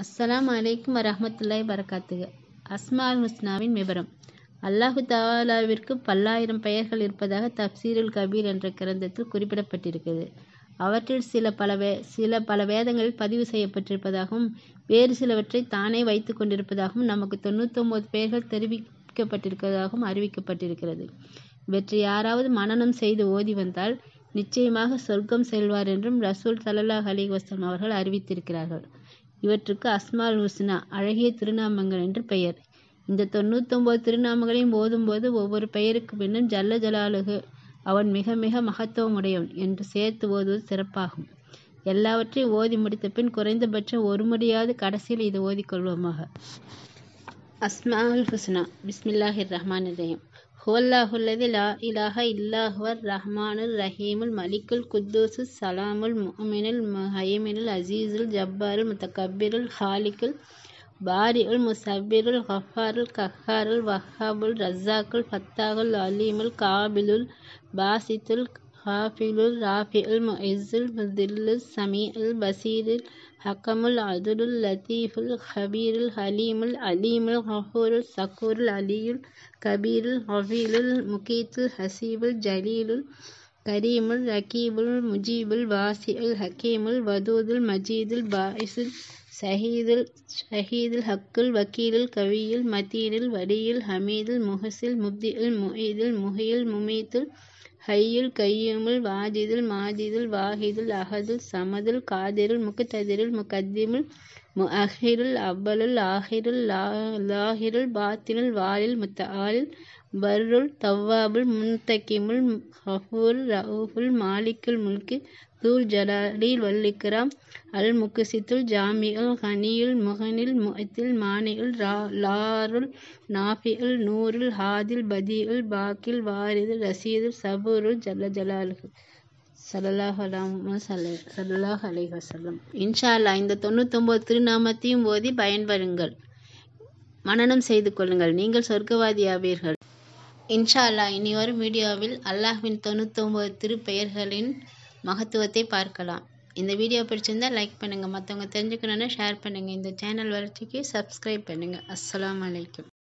அஸ்ஸலாமு அலைக்கும் வரஹ்மத்துல்லாஹி வரகாத்துஹு அஸ்மால் ஹுஸ்னாவின் விவரம் அல்லாஹு தாலாவிற்கு பல்லாயிரம் பெயர்கள் இருப்பதாக தப்சீருல் கபீர் என்ற கிரந்தத்தில் குறிப்பிடப்பட்டிருக்கிறது அவற்றில் சில பல வே சில பல வேதங்களில் பதிவு செய்யப்பட்டிருப்பதாகவும் வேறு சிலவற்றை தானே வைத்து கொண்டிருப்பதாகவும் நமக்கு தொண்ணூத்தொம்பது பெயர்கள் தெரிவிக்கப்பட்டிருப்பதாகவும் அறிவிக்கப்பட்டிருக்கிறது இவற்றை யாராவது மனனம் செய்து ஓதி வந்தால் நிச்சயமாக சொர்க்கம் செல்வார் என்றும் ரசூல் சல்லல்லாஹ் அலைஹி வஸல்லம் அவர்கள் அறிவித்திருக்கிறார்கள் இவற்றுக்கு அஸ்மால் ஹுஸ்னா அழகிய திருநாமங்கள் என்று பெயர் இந்த தொண்ணூத்தொம்பது திருநாமங்களையும் ஓதும்போது ஒவ்வொரு பெயருக்கு பின்னும் ஜல்ல ஜலாலுகு அவன் மிக மிக மகத்துவம் உடையவன் என்று சேர்த்து ஓதுவது சிறப்பாகும் எல்லாவற்றையும் ஓதி முடித்த பின் குறைந்தபட்சம் ஒரு முறையாவது கடைசியில் இதை ஓதிக்கொள்வோமாக அஸ்மால் ஹுஸ்னா பிஸ்மில்லாஹிர் ரஹ்மான் ரஹீம் ஹுவல்லாஹுல்லதி லா இலாஹ இல்லாஹுவர் ரஹ்மானுர் ரஹீமுல் மலிக்குல் குத்தூசு சலாமுல் முஹமினுல் முஹைமினுல் அசீசுல் ஜப்பாருல் முத்தகப்பிருல் ஹாலிக்குல் பாரிஉல் முசப்பிருல் ஹஃபாருல் கஹாருல் வஹாபுல் ரஸாக்குல் ஃபத்தாகுல் அலீமுல் காபிலுல் பாசித்துல் ஹாஃபிலுல் ராஃபிஉல் முஇஸ்ஸுல் முதில்லுல் சமீஉல் பசீருல் ஹக்கமுல் அதுலுல் லத்தீஃபுல் ஹபீருல் ஹலீமுல் அலீமுல் ஹஃபூருல் சக்கூருல் அலியுல் கபீருல் ஹஃபீலுல் முகீத்துல் ஹசீபுல் ஜலீலுல் கரீமுல் ரகீபுல் முஜீபுல் வாசிஉல் ஹக்கீமுல் வதூதுல் மஜீதுல் பாயிசுல் ஷஹீதுல் ஷஹீதுல் ஹக்குல் வக்கீலுல் கவியுல் மதீனுல் வடியுல் ஹமீதுல் முஹசில் முப்தியுல் முயீதுல் முஹியுல் முமீத்துல் ஹய்யுல் கையூமுல் வாஜிதுல் மாஜிதுல் வாஹிதுல் அஹதுல் சமதுல் காதிருல் முக்ததிருல் முகத்திமுல் முஅஹிருல் அவ்வலுல் ஆஹிருல் லாஹிருல் பாத்தினுல் வாலில் முத்தஆலில் பர்ருல் தவ்வாபுல் முன்தகிமுல் ஹஃபூர் ரவுஃபுல் மாலிக்குல் முல்கி தூல் ஜலாலில் வல்லிக்ராம் அல் முக்சித்துல் ஜாமியுல் ஹனியுல் முகனில் முஅத்தில் மானியுல் லாருல் நாஃபியுல் நூருல் ஹாதில் பதியுல் பாக்கில் வாரிதுல் ரசீதுல் சபூருல் ஜல்ல ஜலாலுஹு சல்லல்லாஹ் அலாம சல்லல்லாஹ் அலைஹி வஸல்லம் இன்ஷா அல்லாஹ் இந்த தொண்ணூத்தொம்பது திருநாமத்தையும் ஓதி பயன்பெறுங்கள் மனனம் செய்து கொள்ளுங்கள் நீங்கள் சொர்க்கவாதியாவீர்கள் இன்ஷா அல்லாஹ் இனி வரும் வீடியோவில் அல்லாஹ்வின் தொண்ணூத்தொம்பது திருப்பெயர்களின் மகத்துவத்தை பார்க்கலாம் இந்த வீடியோ பிடிச்சிருந்தா லைக் பண்ணுங்கள் மற்றவங்க தெரிஞ்சுக்கணுன்னா ஷேர் பண்ணுங்கள் இந்த சேனல் வளர்ச்சிக்கு சப்ஸ்கிரைப் பண்ணுங்கள் அஸ்ஸலாமு அலைக்கும்